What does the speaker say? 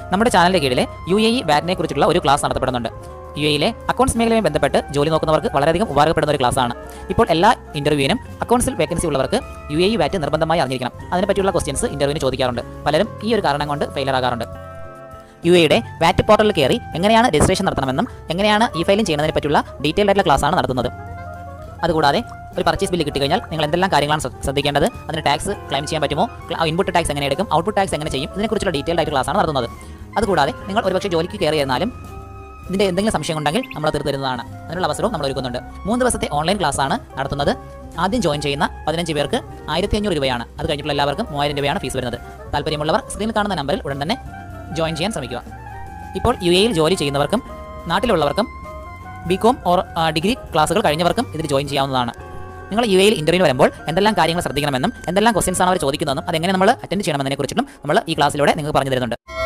നമ്മുടെ ചാനലിന്റെ കീഴിലെ യു എ ഇ വാറ്റിനെ കുറിച്ചുള്ള ഒരു ക്ലാസ് നടത്തപ്പെടുന്നുണ്ട് യു എയിലെ അക്കൗണ്ട്സ് മേഖലയുമായി ബന്ധപ്പെട്ട് ജോലി നോക്കുന്നവർക്ക് വളരെയധികം ഉപകാരപ്പെടുന്ന ഒരു ക്ലാസ്സാണ് ഇപ്പോൾ എല്ലാ ഇന്റർവ്യൂവിനും അക്കൗണ്ട്സിൽ വേക്കൻസി ഉള്ളവർക്ക് യു എ ഇ വാറ്റ് നിർബന്ധമായി അറിഞ്ഞിരിക്കണം അതിനെപ്പറ്റിയുള്ള ക്വസ്റ്റ്യൻസ് ഇന്റർവ്യൂവിന് ചോദിക്കാറുണ്ട് പലരും ഈ ഒരു കാരണം കൊണ്ട് ഫെയിലർ ആകാറുണ്ട് യു എയുടെ വാറ്റ് പോർട്ടലിൽ കയറി എങ്ങനെയാണ് രജിസ്ട്രേഷൻ നടത്തണമെന്നും എങ്ങനെയാണ് ഇ ഫയലിംഗ് ചെയ്യുന്നതിനെ പറ്റിയുള്ള ഡീറ്റെയിൽ ആയിട്ടുള്ള ക്ലാസ്സാണ് നടത്തുന്നത് അതുകൂടാതെ ഒരു പർച്ചേസ് ബില്ല് കിട്ടിക്കഴിഞ്ഞാൽ നിങ്ങൾ എന്തെല്ലാം കാര്യങ്ങളാണ് ശ്ര- ശ്രദ്ധിക്കേണ്ടത് അതിന് ടാക്സ് ക്ലെയിം ചെയ്യാൻ പറ്റുമോ ഇൻപുട്ട് ടാക്സ് എങ്ങനെ എടുക്കും ഔട്ട്പുട്ട് ടാക്സ് എങ്ങനെ ചെയ്യും ഇതിനെക്കുറിച്ചുള്ള ഡീറ്റെയിൽ ആയിട്ട് ക്ലാസ്സാണ് നടത്തുന്നത് അതുകൂടാതെ നിങ്ങൾ ഒരുപക്ഷെ ജോലിക്ക് കയറി ഇരുന്നാലും ഇതിന്റെ എന്തെങ്കിലും സംശയം ഉണ്ടെങ്കിൽ നമ്മൾ തീർത്ത് തരുന്നതാണ് അതിനുള്ള അവസരവും നമ്മൾ ഒരുക്കുന്നുണ്ട് മൂന്ന് ദിവസത്തെ ഓൺലൈൻ ക്ലാസ് ആണ് നടത്തുന്നത് ആദ്യം ജോയിൻ ചെയ്യുന്ന പതിനഞ്ച് പേർക്ക് ആയിരത്തി അഞ്ഞൂറ് രൂപയാണ് അത് കഴിഞ്ഞിട്ടുള്ള എല്ലാവർക്കും മൂവായിരം രൂപയാണ് ഫീസ് വരുന്നത് താല്പര്യമുള്ളവർ സ്ക്രീനിൽ കാണുന്ന നമ്പറിൽ ഉടൻ തന്നെ ജോയിൻ ചെയ്യാൻ ശ്രമിക്കുക ഇപ്പോൾ യു എയിൽ ജോലി ചെയ്യുന്നവർക്കും നാട്ടിലുള്ളവർക്കും ബി കോം ഓർ ഡിഗ്രി ക്ലാസ്സുകൾ കഴിഞ്ഞവർക്കും ഇതിൽ ജോയിൻ ചെയ്യാവുന്നതാണ് നിങ്ങൾ യു എയിൽ ഇന്റർവ്യൂ വരുമ്പോൾ എന്തെല്ലാം കാര്യങ്ങൾ ശ്രദ്ധിക്കണമെന്നും എന്തെല്ലാം ക്വസ്റ്റ്യൻസ് ആണ് അവർ ചോദിക്കുന്നതെന്നും അതെങ്ങനെ നമ്മൾ അറ്റൻഡ് ചെയ്യണമെന്നതിനെ കുറിച്ചിട്ടും നമ്മൾ ഈ ക്ലാസ്സിലൂടെ നിങ്ങൾക്ക് പറഞ്ഞു തരുന്നുണ്ട്